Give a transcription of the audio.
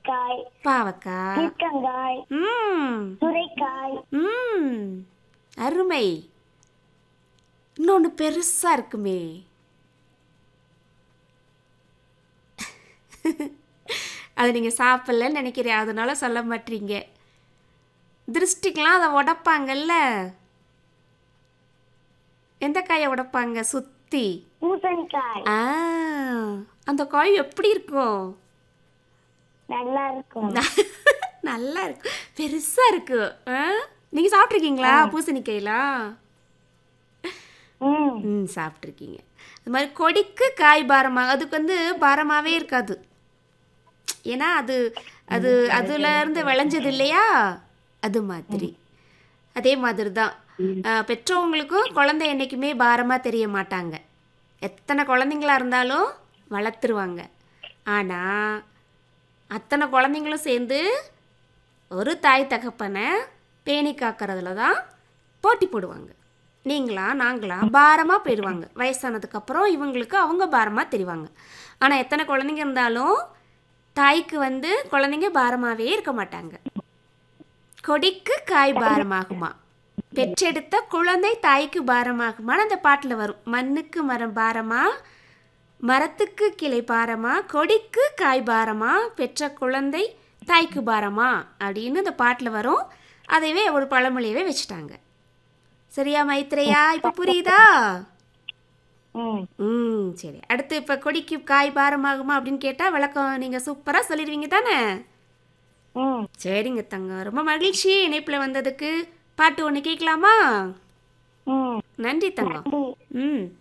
பாவக்காய் பாவக்காய் பீர்க்கங்காய் ம் சுரைக்காய் ம் அருமை இன்னொன்று பெருசாக இருக்குமே அது நீங்கள் சாப்பிட்லன்னு நினைக்கிறேன் அதனால சொல்ல மாட்டீங்க திருஷ்டிக்கெலாம் அதை உடைப்பாங்கல்ல எந்த காயை உடைப்பாங்க சுற்றி பூசணிக்காய் ஆ அந்த காய் எப்படி இருக்கும் நல்லா இருக்கும் நல்லா இருக்கு பெருசா இருக்கு ஆ? நீங்க சாப்பிட்ருக்கீங்களா பூசணிக்காயெல்லாம் ம் ம் சாப்பிட்ருக்கீங்க அது மாதிரி கொடிக்கு காய் பாரமாக அதுக்கு வந்து பாரமாகவே இருக்காது ஏன்னா அது அது அதுல இருந்து விளைஞ்சது இல்லையா அது மாதிரி அதே மாதிரி தான் ஆ, பெற்றவங்களுக்கும் குழந்தை என்றைக்குமே பாரமாக தெரிய மாட்டாங்க எத்தனை குழந்தைங்களா இருந்தாலும் வளர்த்துருவாங்க ஆனால் அத்தனை குழந்தைங்களும் சேர்ந்து ஒரு தாய் தகப்பனை பேணி காக்கிறதுல தான் போட்டி போடுவாங்க நீங்களா நாங்களா பாரமாக போயிடுவாங்க வயசானதுக்கப்புறம் இவங்களுக்கு அவங்க பாரமாக தெரிவாங்க ஆனால் எத்தனை குழந்தைங்க இருந்தாலும் தாய்க்கு வந்து குழந்தைங்க பாரமாகவே இருக்க மாட்டாங்க கொடிக்கு காய் பாரமாகுமா பெற்றெடுத்த குழந்தை தாய்க்கு பாரமாகுமான்னு அந்த பாட்டில் வரும் மண்ணுக்கு மரம் பாரமா மரத்துக்கு கிளை பாரமா கொடிக்கு காய் பாரமா பெற்ற குழந்தை தாய்க்கு பாரமா அப்படின்னு இந்த பாட்டில் வரும் அதைவே ஒரு பழமொழியவே வச்சுட்டாங்க சரியா மைத்ரேயா இப்போ புரியுதா ம் ம் சரி அடுத்து இப்போ கொடிக்கு காய் பாரமாகுமா அப்படின்னு கேட்டால் விளக்கம் நீங்கள் சூப்பராக சொல்லிடுவீங்க தானே ம் சரிங்க தங்கம் ரொம்ப மகிழ்ச்சி இணைப்பில் வந்ததுக்கு பாட்டு ஒன்று கேட்கலாமா ம் நன்றி தங்கம் நன்றி ம்